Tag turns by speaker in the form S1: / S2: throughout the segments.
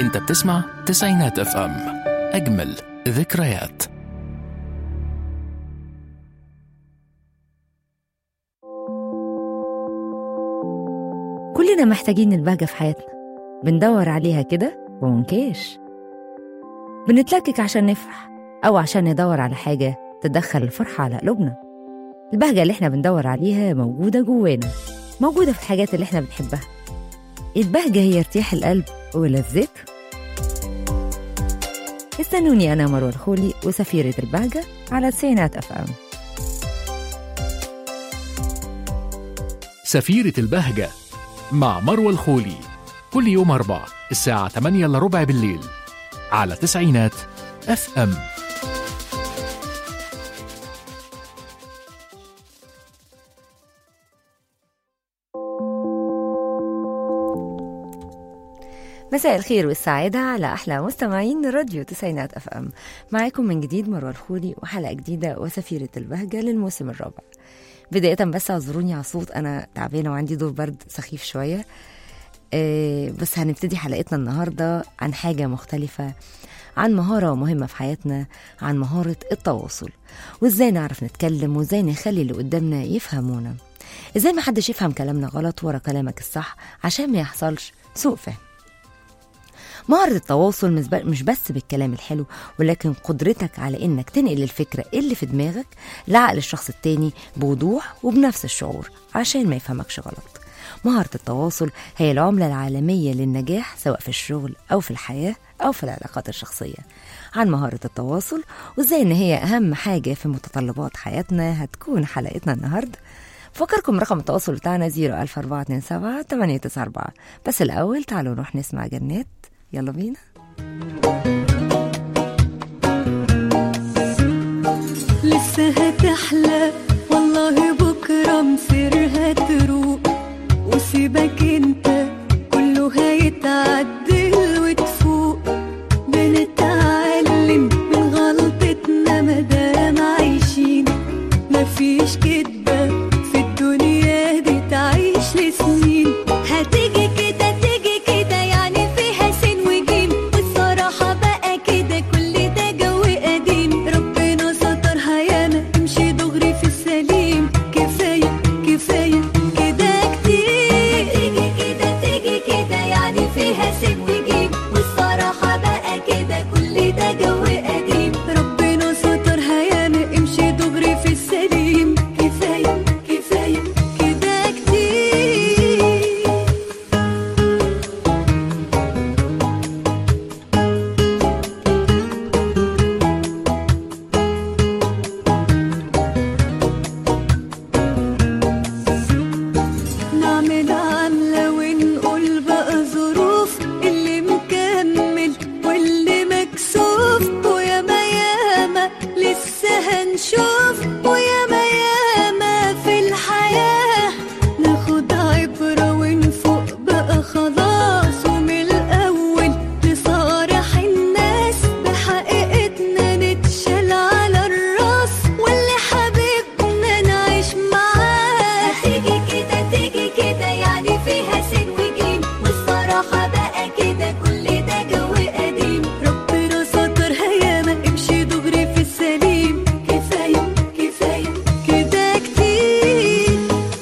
S1: انت بتسمع تسعينات اف ام اجمل ذكريات
S2: كلنا محتاجين البهجة في حياتنا بندور عليها كده ومنكاش بنتلكك عشان نفرح أو عشان ندور على حاجة تدخل الفرحة على قلوبنا البهجة اللي احنا بندور عليها موجودة جوانا موجودة في الحاجات اللي احنا بنحبها البهجة هي ارتياح القلب ولذته استنوني أنا مروة الخولي وسفيرة البهجة على تسعينات أف أم
S1: سفيرة البهجة مع مروة الخولي كل يوم أربع الساعة 8 إلا ربع بالليل على تسعينات اف ام
S2: مساء الخير والسعادة على أحلى مستمعين راديو تسعينات أف أم معاكم من جديد مروة الخولي وحلقة جديدة وسفيرة البهجة للموسم الرابع بداية بس اعذروني على الصوت أنا تعبانة وعندي دور برد سخيف شوية آه، بس هنبتدي حلقتنا النهاردة عن حاجة مختلفة عن مهارة مهمة في حياتنا عن مهارة التواصل وازاي نعرف نتكلم وازاي نخلي اللي قدامنا يفهمونا ازاي ما حدش يفهم كلامنا غلط ورا كلامك الصح عشان ما يحصلش سوء فهم مهارة التواصل مش ب- مش بس بالكلام الحلو ولكن قدرتك على انك تنقل الفكرة اللي في دماغك لعقل الشخص التاني بوضوح وبنفس الشعور عشان ما يفهمكش غلط مهارة التواصل هي العملة العالمية للنجاح سواء في الشغل أو في الحياة أو في العلاقات الشخصية عن مهارة التواصل وإزاي إن هي أهم حاجة في متطلبات حياتنا هتكون حلقتنا النهاردة فكركم رقم التواصل بتاعنا 00427 894 بس الأول تعالوا نروح نسمع جنات يلا بينا
S3: لسه هتحلى والله بكرة مصيرها تروق وسيبك انت كله هيتعدل وتفوق بنتعلم من غلطتنا مادام عايشين مفيش كدبة في الدنيا دي تعيش لسنين هتيجي كده تيجي كده يعني فيها سين وجيم والصراحة بقى كده كل ده جو قديم ربنا سترها ياما امشي دغري في السليم كفاية كفاية كده كتير تيجي كده تيجي كده يعني فيها سين وجيم والصراحة بقى كده كل ده جو قديم ربنا سترها ياما امشي دغري في السليم كفاية كفاية كده كتير نعمل عملة ونقول بقى ظروف اللي مكمل واللي مكسوف وياما ياما لسه هنشوف وياما ياما في الحياة ناخد عبرة ونفوق بقى خلاص ومن الأول نصارح الناس بحقيقتنا نتشال على الراس واللي حبيبنا نعيش معاه تيجي كده تيجي كده يعني فيها سين وجيم والصراحة بقى كده كل ده جو قديم ربنا سترها ياما امشي دغري في السليم كفاية كفاية كده كتير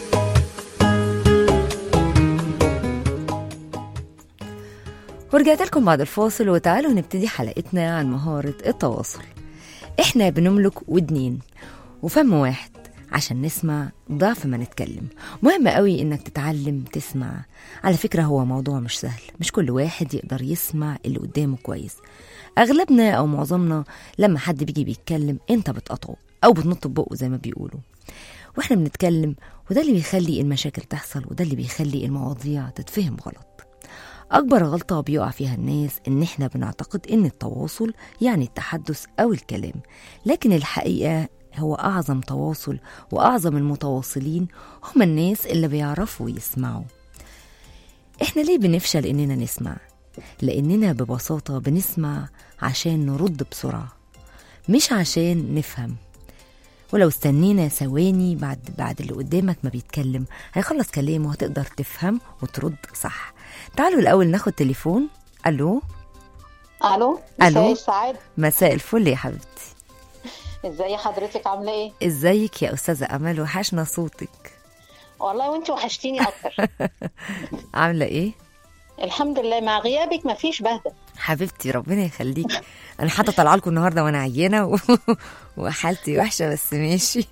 S2: ورجعت لكم بعد الفاصل وتعالوا نبتدي حلقتنا عن مهارة التواصل احنا بنملك ودنين وفم واحد عشان نسمع ضعف ما نتكلم مهم قوي انك تتعلم تسمع على فكرة هو موضوع مش سهل مش كل واحد يقدر يسمع اللي قدامه كويس اغلبنا او معظمنا لما حد بيجي بيتكلم انت بتقطعه او بتنط ببقه زي ما بيقولوا واحنا بنتكلم وده اللي بيخلي المشاكل تحصل وده اللي بيخلي المواضيع تتفهم غلط أكبر غلطة بيقع فيها الناس إن إحنا بنعتقد إن التواصل يعني التحدث أو الكلام لكن الحقيقة هو أعظم تواصل وأعظم المتواصلين هم الناس اللي بيعرفوا يسمعوا إحنا ليه بنفشل إننا نسمع؟ لأننا ببساطة بنسمع عشان نرد بسرعة مش عشان نفهم ولو استنينا ثواني بعد بعد اللي قدامك ما بيتكلم هيخلص كلامه وهتقدر تفهم وترد صح تعالوا الأول ناخد تليفون ألو
S4: الو
S2: ألو.
S4: مساء السعادة
S2: مساء الفل يا حبيبتي
S4: ازاي حضرتك عاملة ايه؟
S2: ازيك يا استاذه امل وحشنا صوتك
S4: والله وانت وحشتيني اكتر
S2: عامله ايه
S4: الحمد لله مع غيابك مفيش بهدة
S2: حبيبتي ربنا يخليك انا حاطه طالعه لكم النهارده وانا عيانه و... وحالتي وحشه بس ماشي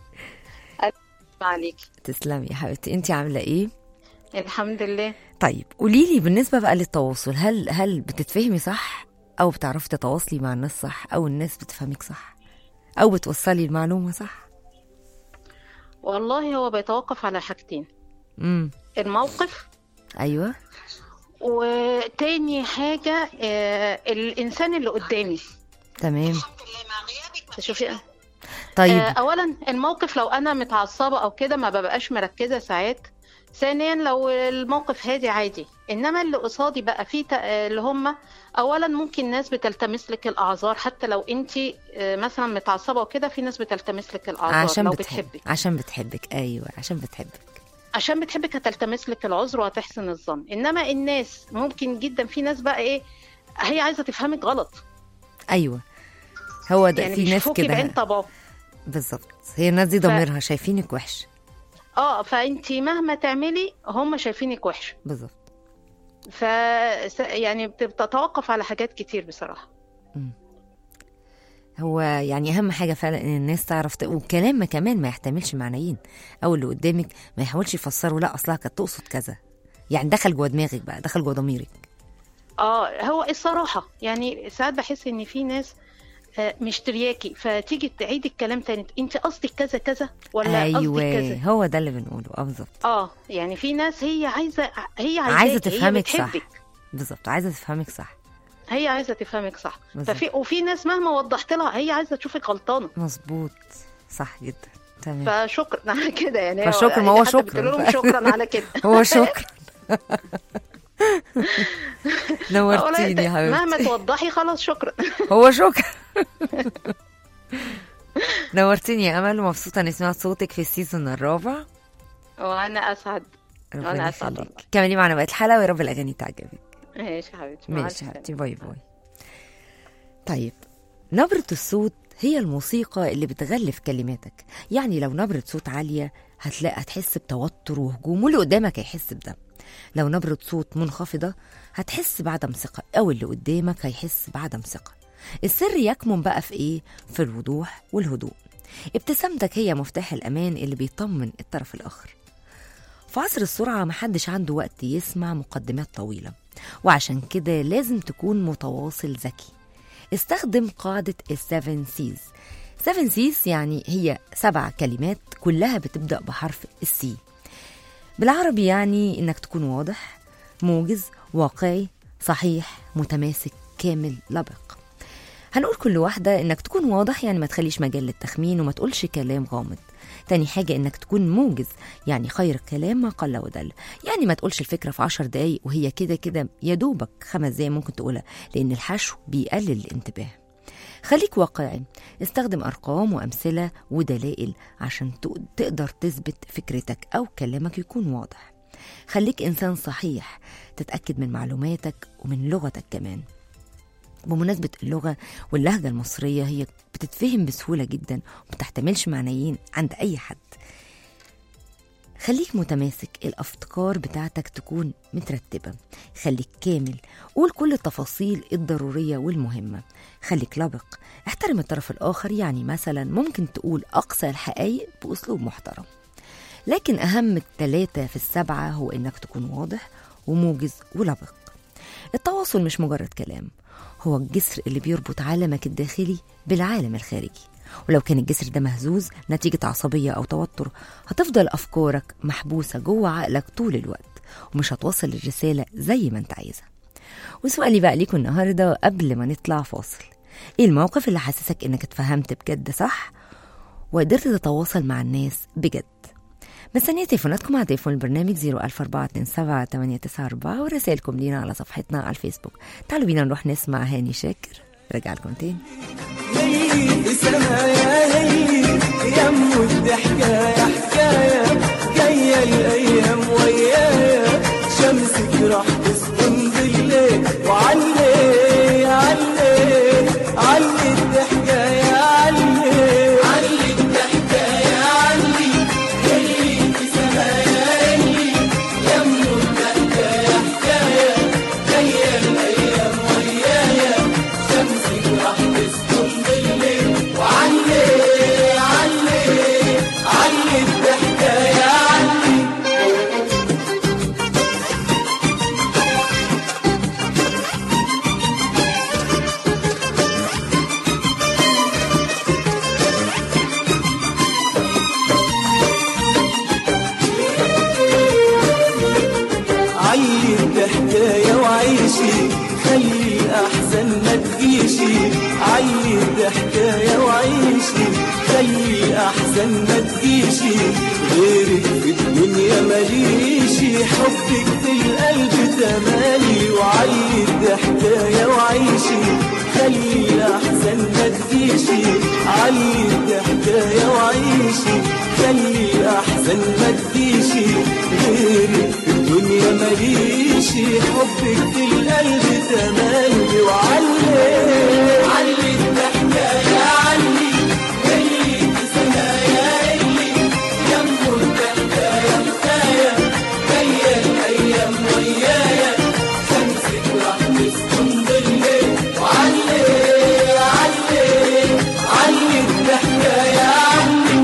S4: عليكي
S2: تسلمي يا حبيبتي انت عامله ايه
S4: الحمد لله
S2: طيب قولي لي بالنسبه بقى للتواصل هل هل بتتفهمي صح او بتعرفي تتواصلي مع الناس صح او الناس بتفهمك صح او بتوصلي المعلومه صح
S4: والله هو بيتوقف على حاجتين
S2: امم
S4: الموقف
S2: ايوه
S4: وتاني حاجة آه الإنسان اللي قدامي
S2: تمام
S4: شوفي
S2: طيب
S4: آه أولا الموقف لو أنا متعصبة أو كده ما ببقاش مركزة ساعات ثانيا لو الموقف هادي عادي انما اللي قصادي بقى في تق- اللي هم اولا ممكن ناس بتلتمس لك الاعذار حتى لو انت مثلا متعصبه وكده في ناس بتلتمس لك الاعذار
S2: عشان
S4: لو
S2: بتحب
S4: بتحبك
S2: عشان بتحبك ايوه عشان بتحبك
S4: عشان بتحبك هتلتمس لك العذر وهتحسن الظن انما الناس ممكن جدا في ناس بقى ايه هي عايزه تفهمك غلط
S2: ايوه هو ده
S4: يعني
S2: في ناس
S4: بيشوفوكي بعين
S2: كده
S4: طبعا
S2: بالظبط هي الناس دي ضميرها شايفينك وحش
S4: اه فانت مهما تعملي هم شايفينك وحش
S2: بالظبط
S4: ف يعني بتتوقف على حاجات كتير بصراحه
S2: هو يعني اهم حاجه فعلا ان الناس تعرف ت... والكلام ما كمان ما يحتملش معنيين او اللي قدامك ما يحاولش يفسره لا اصلها كانت تقصد كذا يعني دخل جوه دماغك بقى دخل جوه ضميرك
S4: اه هو الصراحه يعني ساعات بحس ان في ناس آه، مش ترياكي فتيجي تعيد الكلام تاني انت قصدك كذا كذا ولا قصدك كذا
S2: ايوه هو ده اللي بنقوله اه بالظبط
S4: اه يعني في ناس هي عايزه هي عايزة
S2: عايزه تفهمك صح
S4: بتحبك
S2: بالظبط عايزه تفهمك صح
S4: هي عايزه تفهمك صح
S2: بالظبط.
S4: ففي وفي ناس مهما وضحت لها هي عايزه تشوفك غلطانه
S2: مظبوط صح جدا تمام
S4: فشكرا على كده يعني
S2: فشكرا، ما هو
S4: حتى
S2: شكرا.
S4: بتقول لهم شكرا على كده
S2: هو شكرا
S4: أقول لها
S2: نورتيني يا
S4: مهما
S2: حبيبتي
S4: توضحي خلاص شكرا
S2: هو شكرا نورتيني يا امل ومبسوطه اني سمعت صوتك في السيزون الرابع
S4: وانا اسعد
S2: ربنا
S4: أنا أسعد
S2: يخليك
S4: والله.
S2: كملي معنا بقى الحلقه ويا رب الاغاني تعجبك
S4: ماشي يا حبيبتي مع
S2: ماشي
S4: السلامة.
S2: حبيبتي باي باي طيب نبرة الصوت هي الموسيقى اللي بتغلف كلماتك يعني لو نبرة صوت عالية هتلاقي هتحس بتوتر وهجوم واللي قدامك هيحس بده لو نبرة صوت منخفضة هتحس بعدم ثقة أو اللي قدامك هيحس بعدم ثقة السر يكمن بقى في إيه؟ في الوضوح والهدوء ابتسامتك هي مفتاح الأمان اللي بيطمن الطرف الآخر في عصر السرعة محدش عنده وقت يسمع مقدمات طويلة وعشان كده لازم تكون متواصل ذكي استخدم قاعدة السفن سيز سفن سيز يعني هي سبع كلمات كلها بتبدأ بحرف السي بالعربي يعني انك تكون واضح موجز واقعي صحيح متماسك كامل لبق هنقول كل واحدة انك تكون واضح يعني ما تخليش مجال للتخمين وما تقولش كلام غامض تاني حاجة انك تكون موجز يعني خير الكلام ما قل ودل يعني ما تقولش الفكرة في عشر دقايق وهي كده كده يا دوبك خمس دقايق ممكن تقولها لان الحشو بيقلل الانتباه خليك واقعي استخدم أرقام وأمثلة ودلائل عشان تق- تقدر تثبت فكرتك أو كلامك يكون واضح خليك إنسان صحيح تتأكد من معلوماتك ومن لغتك كمان بمناسبة اللغة واللهجة المصرية هي بتتفهم بسهولة جدا ومتحتملش معنيين عند أي حد خليك متماسك الأفكار بتاعتك تكون مترتبة خليك كامل قول كل التفاصيل الضرورية والمهمة خليك لبق احترم الطرف الآخر يعني مثلا ممكن تقول أقصى الحقائق بأسلوب محترم لكن أهم التلاتة في السبعة هو إنك تكون واضح وموجز ولبق التواصل مش مجرد كلام هو الجسر اللي بيربط عالمك الداخلي بالعالم الخارجي ولو كان الجسر ده مهزوز نتيجة عصبية أو توتر هتفضل أفكارك محبوسة جوه عقلك طول الوقت ومش هتوصل الرسالة زي ما انت عايزها وسؤالي بقى ليكم النهاردة قبل ما نطلع فاصل ايه الموقف اللي حسسك انك اتفهمت بجد صح وقدرت تتواصل مع الناس بجد مستنية تليفوناتكم على تليفون البرنامج 01427 ورسائلكم لينا على صفحتنا على الفيسبوك تعالوا بينا نروح نسمع هاني شاكر رجع لكم تاني
S5: ليلي سما يا ليلي يا ام الضحكة يا حكاية جاية الأيام ويايا شمسك راح تسكن بالليل وعلي علي الضحكاية وعيشي خلي الأحزان ما تجيشي علي الضحكاية وعيشي خلي الأحزان ما تجيشي غيرك في الدنيا ماليشي حبك في القلب تمالي وعلي الضحكاية وعيشي خلي الأحزان ما تجيشي علي الضحكاية وعيشي خلي الأحزان ما تجيشي غيرك في الدنيا ماليشي حبك في القلب تمالي وعلي علي الضحكاية علي اللي في سنايا اللي جنبه الضحكاية حكاية جاية الأيام ويايا شمسك راح تسكن بالليل وعلي علي علي الضحكاية علي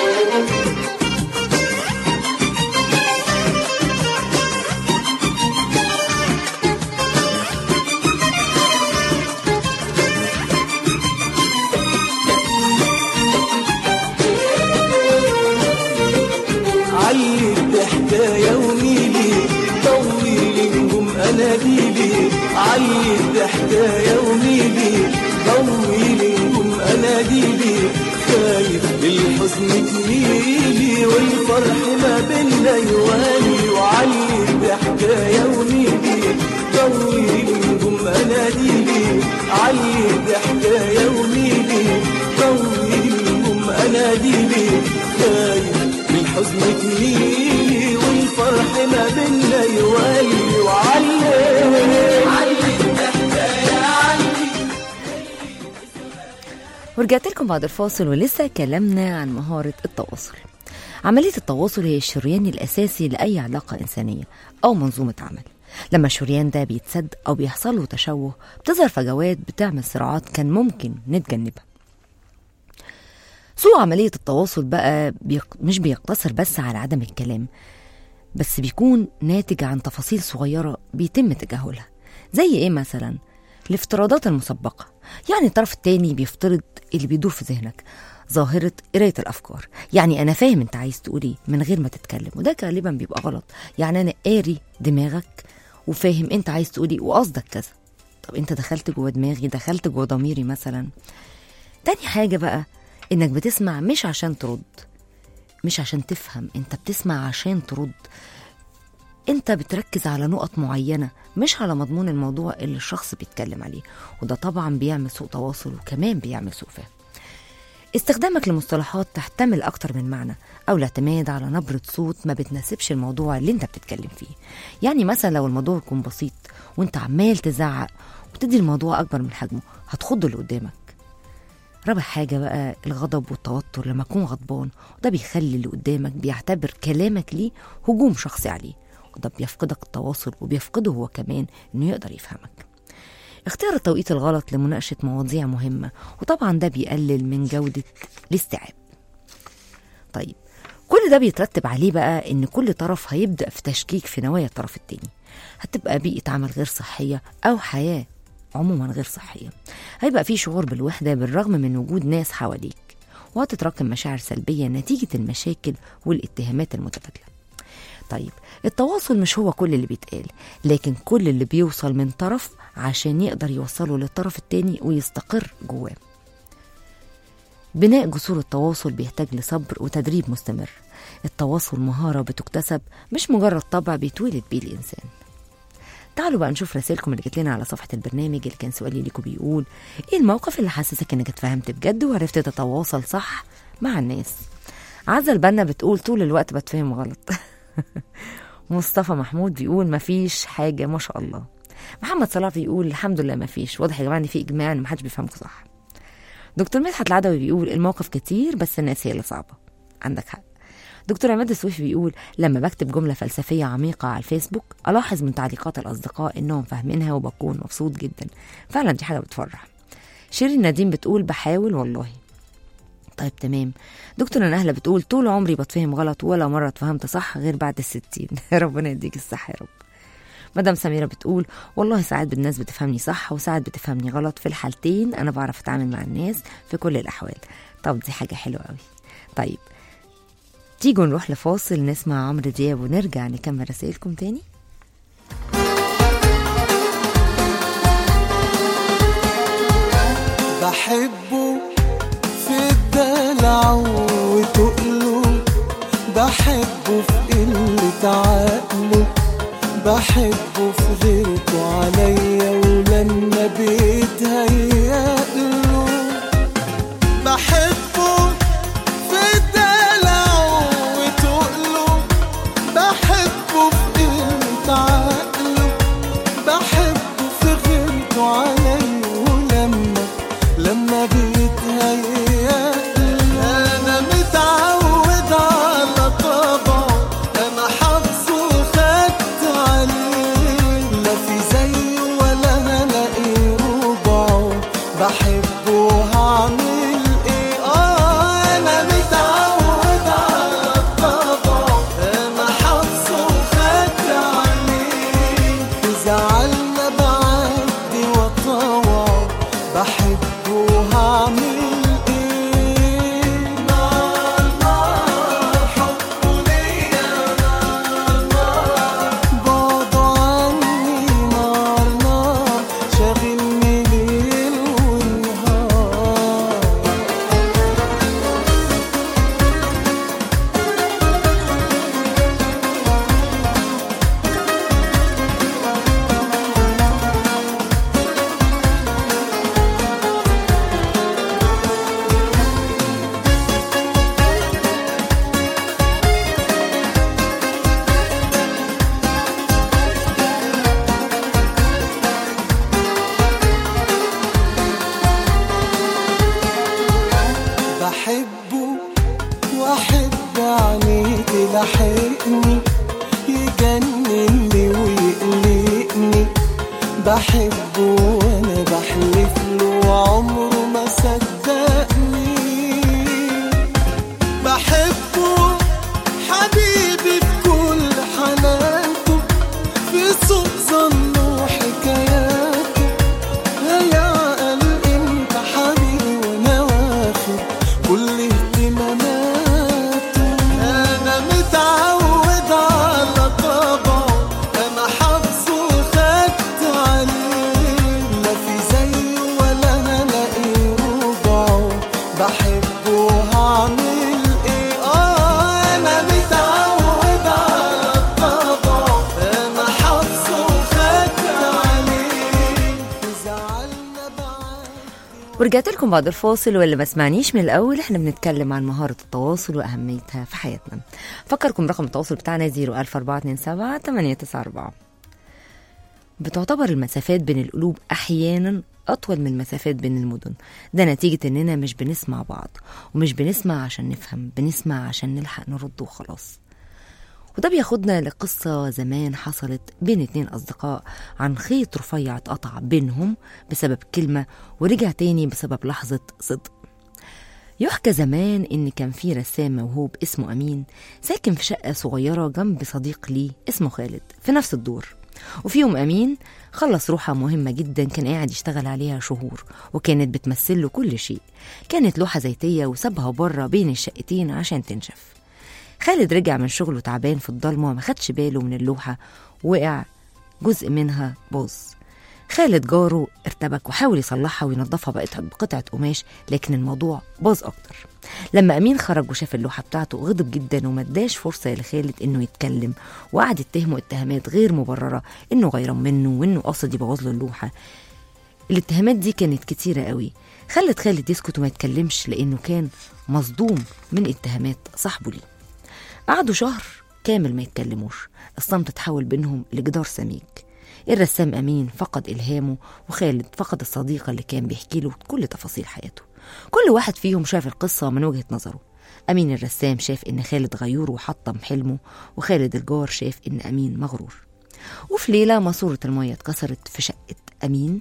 S5: علي الضحكاية وميلي طويلي نجوم اناديلي علي الضحكاية وميلي طويلي نجوم اناديلي خايف للحزن تميلي والفرح ما بينا يوالي وعلي الضحكاية وميلي طويلي نجوم اناديلي علي الضحكاية وميلي طويلي نجوم اناديلي خايف الحزن تميلي والفرح ما بينا يوالي وعلي علي الضحكاية علي
S2: ورجعت لكم بعد الفاصل ولسه كلامنا عن مهارة التواصل عملية التواصل هي الشريان الأساسي لأي علاقة إنسانية أو منظومة عمل لما الشريان ده بيتسد أو بيحصل له تشوه بتظهر فجوات بتعمل صراعات كان ممكن نتجنبها سوء عملية التواصل بقى بيق... مش بيقتصر بس على عدم الكلام بس بيكون ناتج عن تفاصيل صغيرة بيتم تجاهلها زي ايه مثلا الافتراضات المسبقة يعني الطرف التاني بيفترض اللي بيدور في ذهنك ظاهرة قراية الأفكار يعني أنا فاهم أنت عايز تقول إيه من غير ما تتكلم وده غالبا بيبقى غلط يعني أنا قاري دماغك وفاهم أنت عايز تقول إيه وقصدك كذا طب أنت دخلت جوه دماغي دخلت جوه ضميري مثلا تاني حاجة بقى إنك بتسمع مش عشان ترد مش عشان تفهم أنت بتسمع عشان ترد انت بتركز على نقط معينة مش على مضمون الموضوع اللي الشخص بيتكلم عليه وده طبعا بيعمل سوء تواصل وكمان بيعمل سوء فهم استخدامك لمصطلحات تحتمل أكتر من معنى أو الاعتماد على نبرة صوت ما بتناسبش الموضوع اللي انت بتتكلم فيه يعني مثلا لو الموضوع يكون بسيط وانت عمال تزعق وتدي الموضوع أكبر من حجمه هتخض اللي قدامك رابع حاجة بقى الغضب والتوتر لما أكون غضبان وده بيخلي اللي قدامك بيعتبر كلامك ليه هجوم شخصي عليه وده بيفقدك التواصل وبيفقده هو كمان إنه يقدر يفهمك اختيار التوقيت الغلط لمناقشة مواضيع مهمة وطبعا ده بيقلل من جودة الاستيعاب طيب كل ده بيترتب عليه بقى ان كل طرف هيبدأ في تشكيك في نوايا الطرف التاني هتبقى بيئة عمل غير صحية أو حياة عموما غير صحية هيبقى في شعور بالوحدة بالرغم من وجود ناس حواليك وهتتراكم مشاعر سلبية نتيجة المشاكل والاتهامات المتبادلة طيب التواصل مش هو كل اللي بيتقال لكن كل اللي بيوصل من طرف عشان يقدر يوصله للطرف التاني ويستقر جواه بناء جسور التواصل بيحتاج لصبر وتدريب مستمر التواصل مهارة بتكتسب مش مجرد طبع بيتولد بيه الإنسان تعالوا بقى نشوف رسائلكم اللي جت لنا على صفحة البرنامج اللي كان سؤالي ليكم بيقول ايه الموقف اللي حسسك انك اتفهمت بجد وعرفت تتواصل صح مع الناس عزة البنا بتقول طول الوقت بتفهم غلط مصطفى محمود بيقول مفيش حاجة ما شاء الله محمد صلاح بيقول الحمد لله مفيش واضح يا جماعة ان في اجماع ان محدش بيفهمكم صح دكتور مدحت العدوي بيقول الموقف كتير بس الناس هي اللي صعبة عندك حق دكتور عماد السويفي بيقول لما بكتب جملة فلسفية عميقة على الفيسبوك ألاحظ من تعليقات الأصدقاء إنهم فاهمينها وبكون مبسوط جدا فعلا دي حاجة بتفرح شيرين نديم بتقول بحاول والله طيب تمام دكتور نهلة بتقول طول عمري بتفهم غلط ولا مرة اتفهمت صح غير بعد الستين ربنا يديك الصحة يا رب مدام سميرة بتقول والله ساعات الناس بتفهمني صح وساعات بتفهمني غلط في الحالتين أنا بعرف أتعامل مع الناس في كل الأحوال طب دي حاجة حلوة قوي طيب تيجوا نروح لفاصل نسمع عمرو دياب ونرجع نكمل رسائلكم تاني
S5: بحبه في الدلع وتقله بحبه في قلة عقله بحبه في غيرته عليا ولما بيتهيأله بحبه في الدلع وتقله بحبه في قلة عقله بحبه في غيرته عليا ولما لما بيتهيأ انا متعود على طبعه انا حافظه وخدت عليه لا في زيه ولا هلاقي ربعه بحبه وهعمل ايه اه انا متعود على طبعه انا حافظه وخدت عليه في زعلنا بعدي وطوعه بحبه وهعمل ايه نار نار حبه ليا نار نار بعده عني نار نار شاغلني ليل ونهار بحبه واحب عينيه تلحقني يجنني ويقلقني بحبه وانا بحلف له عمره ما صدقني بحبه حبيبي في كل حنانته في سوق ظنه وحكاياته هيعقل انت حبيبي وانا واخد كل اهتماماته انا متعود على طبعه انا حافظه وخدت عليه لا في زيه ولا هلاقي ربعه بحبه وهعمل ايه اه انا متعود على طبعه انا حافظه وخدت عليه زعلنا بعد
S2: ورجعت لكم بعد الفاصل واللي ما سمعنيش من الاول احنا بنتكلم عن مهاره التواصل واهميتها في حياتنا فكركم رقم التواصل بتاعنا 01427 894 بتعتبر المسافات بين القلوب احيانا اطول من المسافات بين المدن ده نتيجه اننا مش بنسمع بعض ومش بنسمع عشان نفهم بنسمع عشان نلحق نرد وخلاص وده بياخدنا لقصة زمان حصلت بين اتنين أصدقاء عن خيط رفيع اتقطع بينهم بسبب كلمة ورجع تاني بسبب لحظة صدق يحكى زمان إن كان في رسام موهوب اسمه أمين ساكن في شقة صغيرة جنب صديق ليه اسمه خالد في نفس الدور وفي يوم أمين خلص روحة مهمة جدا كان قاعد يشتغل عليها شهور وكانت بتمثل له كل شيء كانت لوحة زيتية وسابها بره بين الشقتين عشان تنشف خالد رجع من شغله تعبان في الضلمة ما خدش باله من اللوحة وقع جزء منها باظ خالد جاره ارتبك وحاول يصلحها وينظفها بقت بقطعة قماش لكن الموضوع باظ أكتر لما أمين خرج وشاف اللوحة بتاعته غضب جدا وما اداش فرصة لخالد إنه يتكلم وقعد يتهمه اتهامات غير مبررة إنه غيران منه وإنه قصد يبوظ له اللوحة الاتهامات دي كانت كتيرة قوي خلت خالد يسكت وما يتكلمش لأنه كان مصدوم من اتهامات صاحبه ليه قعدوا شهر كامل ما يتكلموش الصمت اتحول بينهم لجدار سميك الرسام أمين فقد إلهامه وخالد فقد الصديقة اللي كان بيحكي له كل تفاصيل حياته كل واحد فيهم شاف القصة من وجهة نظره أمين الرسام شاف إن خالد غيور وحطم حلمه وخالد الجار شاف إن أمين مغرور وفي ليلة ماسورة المية اتكسرت في شقة أمين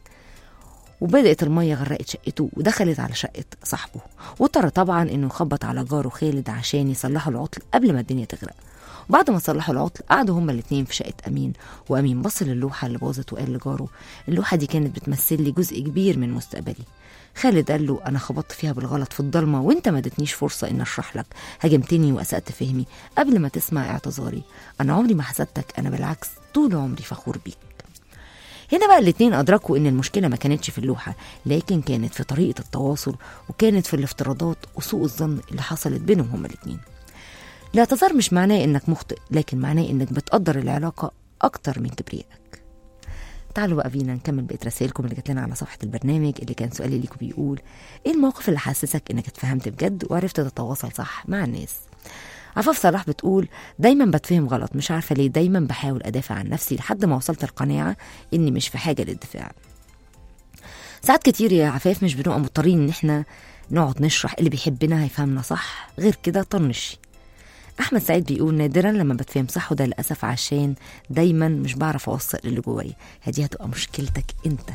S2: وبدأت المية غرقت شقته ودخلت على شقة صاحبه واضطر طبعا انه يخبط على جاره خالد عشان يصلحوا العطل قبل ما الدنيا تغرق وبعد ما صلحوا العطل قعدوا هما الاتنين في شقة أمين وأمين بص للوحة اللي باظت وقال لجاره اللوحة دي كانت بتمثل لي جزء كبير من مستقبلي خالد قال له أنا خبطت فيها بالغلط في الضلمة وأنت ما ادتنيش فرصة إن أشرح لك هاجمتني وأسأت فهمي قبل ما تسمع اعتذاري أنا عمري ما حسدتك أنا بالعكس طول عمري فخور بيك هنا بقى الاتنين أدركوا إن المشكلة ما كانتش في اللوحة لكن كانت في طريقة التواصل وكانت في الافتراضات وسوء الظن اللي حصلت بينهم هما الاتنين الاعتذار مش معناه إنك مخطئ لكن معناه إنك بتقدر العلاقة أكتر من كبريائك تعالوا بقى بينا نكمل بقية رسائلكم اللي جات لنا على صفحة البرنامج اللي كان سؤالي ليكم بيقول ايه الموقف اللي حسسك انك اتفهمت بجد وعرفت تتواصل صح مع الناس عفاف صلاح بتقول دايما بتفهم غلط مش عارفة ليه دايما بحاول أدافع عن نفسي لحد ما وصلت القناعة إني مش في حاجة للدفاع ساعات كتير يا عفاف مش بنبقى مضطرين إن إحنا نقعد نشرح اللي بيحبنا هيفهمنا صح غير كده طنشي أحمد سعيد بيقول نادرا لما بتفهم صح وده للأسف عشان دايما مش بعرف أوصل اللي جوايا هدي هتبقى مشكلتك أنت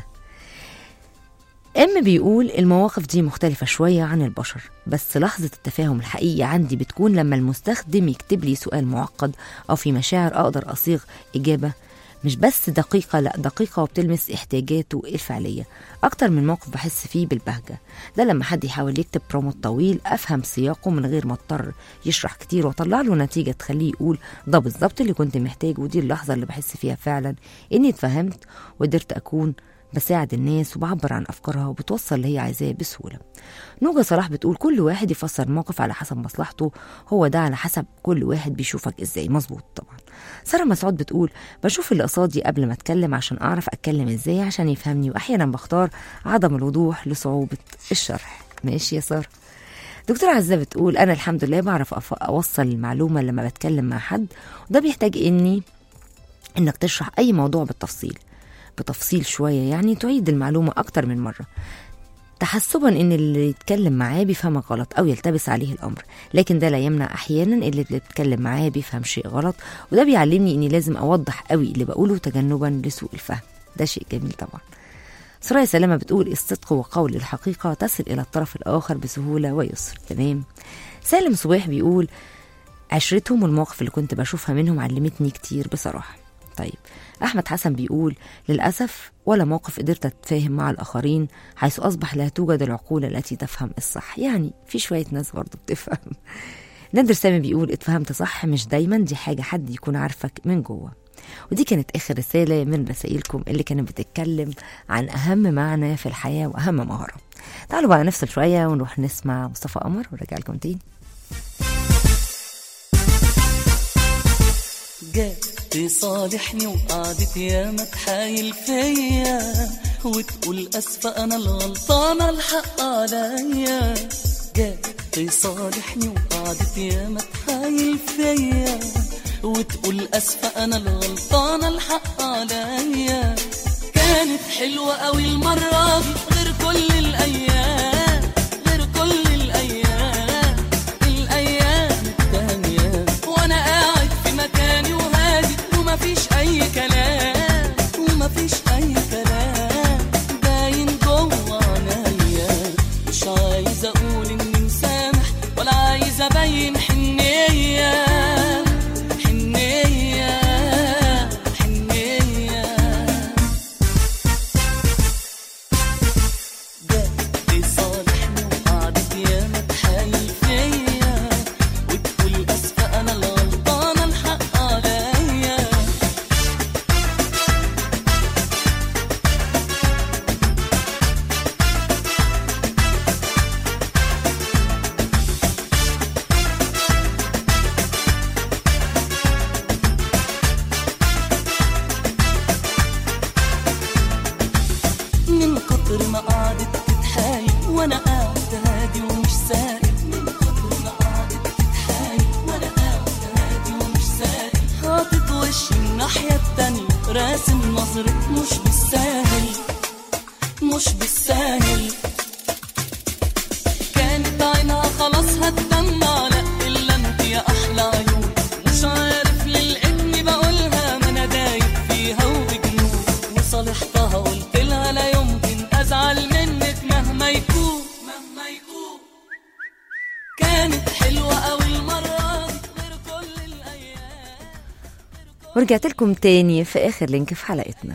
S2: ام بيقول المواقف دي مختلفة شوية عن البشر بس لحظة التفاهم الحقيقي عندي بتكون لما المستخدم يكتب لي سؤال معقد أو في مشاعر أقدر أصيغ إجابة مش بس دقيقة لا دقيقة وبتلمس احتياجاته الفعلية أكتر من موقف بحس فيه بالبهجة ده لما حد يحاول يكتب بروموت طويل أفهم سياقه من غير ما اضطر يشرح كتير وأطلع له نتيجة تخليه يقول ده بالظبط اللي كنت محتاجه ودي اللحظة اللي بحس فيها فعلا إني اتفهمت وقدرت أكون بساعد الناس وبعبر عن أفكارها وبتوصل اللي هي عايزاه بسهولة نوجة صلاح بتقول كل واحد يفسر الموقف على حسب مصلحته هو ده على حسب كل واحد بيشوفك ازاي مظبوط طبعا سارة مسعود بتقول بشوف اللي قصادي قبل ما اتكلم عشان اعرف اتكلم ازاي عشان يفهمني واحيانا بختار عدم الوضوح لصعوبة الشرح ماشي يا سارة دكتورة عزة بتقول أنا الحمد لله بعرف أف- أوصل المعلومة لما بتكلم مع حد وده بيحتاج إني إنك تشرح أي موضوع بالتفصيل بتفصيل شوية يعني تعيد المعلومة أكتر من مرة تحسبا ان اللي يتكلم معاه بيفهمك غلط او يلتبس عليه الامر لكن ده لا يمنع احيانا اللي اللي بيتكلم معاه بيفهم شيء غلط وده بيعلمني اني لازم اوضح قوي اللي بقوله تجنبا لسوء الفهم ده شيء جميل طبعا سرايا سلامة بتقول الصدق وقول الحقيقة تصل إلى الطرف الآخر بسهولة ويسر تمام سالم صبيح بيقول عشرتهم والمواقف اللي كنت بشوفها منهم علمتني كتير بصراحة طيب أحمد حسن بيقول للأسف ولا موقف قدرت أتفاهم مع الآخرين حيث أصبح لا توجد العقول التي تفهم الصح يعني في شوية ناس برضه بتفهم نادر سامي بيقول اتفهمت صح مش دايما دي حاجة حد يكون عارفك من جوه ودي كانت آخر رسالة من رسائلكم اللي كانت بتتكلم عن أهم معنى في الحياة وأهم مهارة تعالوا بقى نفصل شوية ونروح نسمع مصطفى قمر ونرجع لكم تاني
S6: جات صالحني وقعدت ياما تحايل فيا وتقول اسفة انا الغلطانة الحق عليا جات صالحني وقعدت ياما تحايل فيا وتقول اسفة انا الغلطانة الحق عليا كانت حلوة قوي المرة دي غير كل الايام غير كل الايام الايام التانية وانا قاعد في مكاني وهادي ومفيش اي كلام ومفيش اي كلام باين جوه عينيا مش عايز اقول اني مسامح ولا عايز ابين حنية حنية حنية جات صالحني وقعدت ياما تحايل فيا وتقول اسفة انا الغلطانة الحق عليا من كتر ما قعدت تتحايل وانا قاعد هادي ومش سائل من كتر ما قعدت تتحايل وانا قاعد هادي ومش سائل حاطط وشي الناحية التانية راسم نظرة مش بالساهل مش بالساهل كانت عينها خلاص هتدمع لا الا انت يا احلى عيون مش عارف ليه لقيتني بقولها ما انا دايب فيها وبجنون وصالحتها قلت لها لا يمكن ازعل منك مهما يكون مهما يكون كانت حلوه قوي المره دي غير كل الايام
S2: ورجعت لكم تاني في آخر لينك في حلقتنا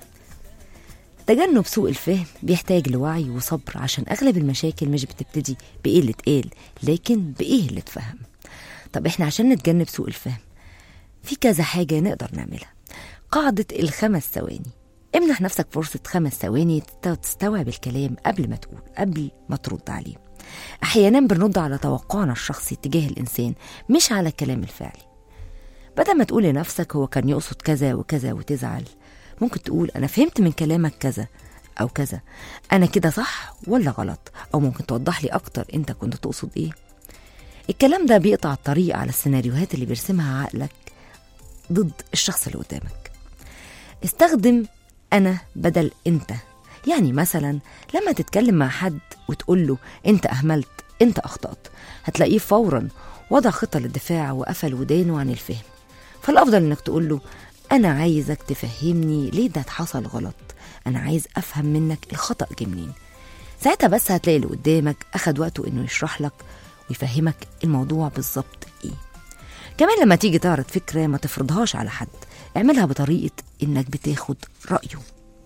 S2: تجنب سوء الفهم بيحتاج لوعي وصبر عشان أغلب المشاكل مش بتبتدي بإيه اللي اتقال لكن بإيه اللي اتفهم طب إحنا عشان نتجنب سوء الفهم في كذا حاجة نقدر نعملها قاعدة الخمس ثواني امنح نفسك فرصة خمس ثواني تت- تستوعب الكلام قبل ما تقول قبل ما ترد عليه أحيانا بنرد على توقعنا الشخصي تجاه الإنسان مش على الكلام الفعلي بدل ما تقول لنفسك هو كان يقصد كذا وكذا وتزعل ممكن تقول أنا فهمت من كلامك كذا أو كذا أنا كده صح ولا غلط أو ممكن توضح لي أكتر أنت كنت تقصد إيه الكلام ده بيقطع الطريق على السيناريوهات اللي بيرسمها عقلك ضد الشخص اللي قدامك استخدم أنا بدل أنت يعني مثلا لما تتكلم مع حد وتقول له أنت أهملت أنت أخطأت هتلاقيه فورا وضع خطة للدفاع وقفل ودانه عن الفهم فالأفضل إنك تقول له أنا عايزك تفهمني ليه ده حصل غلط أنا عايز أفهم منك الخطأ جه منين ساعتها بس هتلاقي اللي قدامك أخد وقته إنه يشرح لك ويفهمك الموضوع بالظبط إيه كمان لما تيجي تعرض فكرة ما تفرضهاش على حد اعملها بطريقة إنك بتاخد رأيه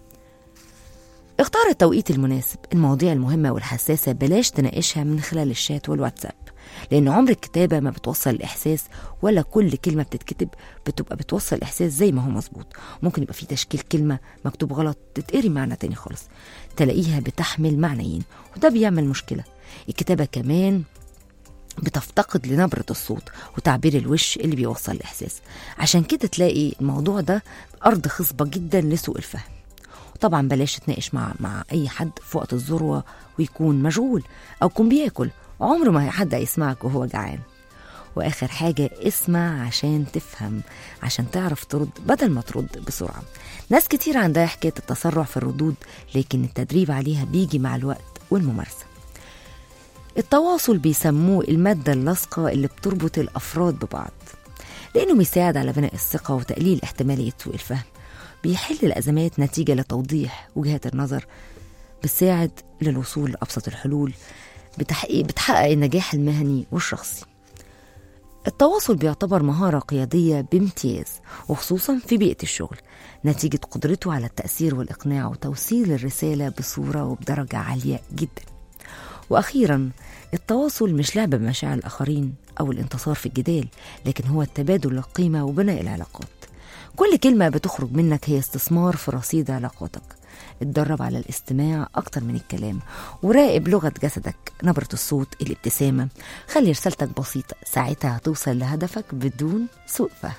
S2: اختار التوقيت المناسب المواضيع المهمة والحساسة بلاش تناقشها من خلال الشات والواتساب لأن عمر الكتابة ما بتوصل الإحساس ولا كل كلمة بتتكتب بتبقى بتوصل الإحساس زي ما هو مظبوط ممكن يبقى في تشكيل كلمة مكتوب غلط تتقري معنى تاني خالص تلاقيها بتحمل معنيين وده بيعمل مشكلة الكتابة كمان بتفتقد لنبرة الصوت وتعبير الوش اللي بيوصل الإحساس عشان كده تلاقي الموضوع ده أرض خصبة جدا لسوء الفهم طبعا بلاش تتناقش مع مع اي حد في وقت الذروه ويكون مشغول او يكون بياكل عمره ما حد هيسمعك وهو جعان واخر حاجه اسمع عشان تفهم عشان تعرف ترد بدل ما ترد بسرعه ناس كتير عندها حكايه التسرع في الردود لكن التدريب عليها بيجي مع الوقت والممارسه التواصل بيسموه المادة اللاصقة اللي بتربط الأفراد ببعض لأنه بيساعد على بناء الثقة وتقليل احتمالية سوء الفهم بيحل الأزمات نتيجة لتوضيح وجهات النظر بتساعد للوصول لأبسط الحلول بتحقيق بتحقق النجاح المهني والشخصي التواصل بيعتبر مهارة قيادية بامتياز وخصوصا في بيئة الشغل نتيجة قدرته على التأثير والإقناع وتوصيل الرسالة بصورة وبدرجة عالية جدا وأخيرا التواصل مش لعب بمشاعر الآخرين أو الانتصار في الجدال لكن هو التبادل للقيمة وبناء العلاقات كل كلمة بتخرج منك هي استثمار في رصيد علاقاتك اتدرب على الاستماع أكتر من الكلام وراقب لغة جسدك نبرة الصوت الابتسامة خلي رسالتك بسيطة ساعتها هتوصل لهدفك بدون سوء فهم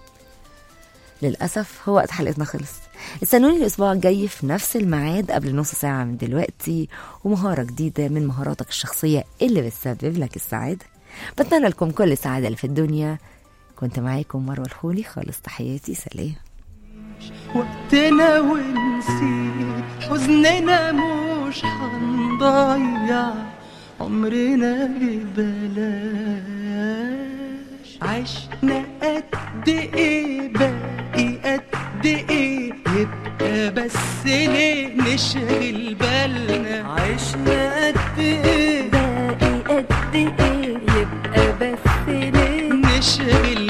S2: للأسف هو وقت حلقتنا خلص استنوني الأسبوع الجاي في نفس الميعاد قبل نص ساعة من دلوقتي ومهارة جديدة من مهاراتك الشخصية اللي بتسبب لك السعادة بتمنى لكم كل السعادة اللي في الدنيا كنت معاكم مروة الخولي خالص تحياتي سلام
S5: وقتنا ونسيب حزننا مش هنضيع عمرنا ببلاش عشنا قد ايه باقي قد ايه يبقى بس ليه نشغل بالنا عشنا قد ايه
S3: باقي قد ايه يبقى بس ليه
S5: نشغل